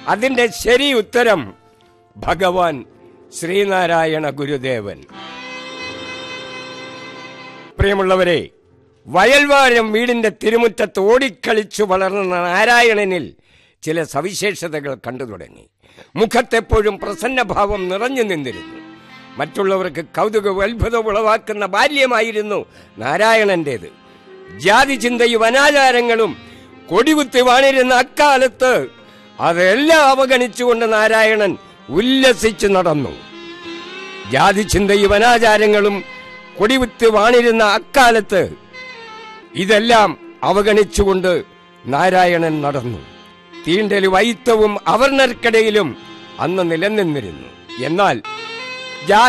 അതിന്റെ ശരി ഉത്തരം ഭഗവാൻ ശ്രീനാരായണ ഗുരുദേവൻ പ്രിയമുള്ളവരെ വയൽവാരം വീടിന്റെ തിരുമുറ്റത്ത് ഓടിക്കളിച്ചു വളർന്ന നാരായണനിൽ ചില സവിശേഷതകൾ കണ്ടു തുടങ്ങി മുഖത്തെപ്പോഴും പ്രസന്നഭാവം നിറഞ്ഞു നിന്നിരുന്നു മറ്റുള്ളവർക്ക് കൗതുകവും അത്ഭുതവും ഉളവാക്കുന്ന ബാല്യമായിരുന്നു നാരായണന്റേത് ജാതി ചിന്തയും അനാചാരങ്ങളും കൊടികുത്തി വാണിരുന്ന അക്കാലത്ത് അതെല്ലാം അവഗണിച്ചുകൊണ്ട് നാരായണൻ ഉല്ലസിച്ചു നടന്നു ജാതി ചിന്തയും അനാചാരങ്ങളും കൊടികുത്തി വാണിരുന്ന അക്കാലത്ത് ഇതെല്ലാം അവഗണിച്ചുകൊണ്ട് നാരായണൻ നടന്നു തീണ്ടലും വൈത്തവും അവർണർക്കിടയിലും അന്ന് നിലനിന്നിരുന്നു എന്നാൽ ജാതി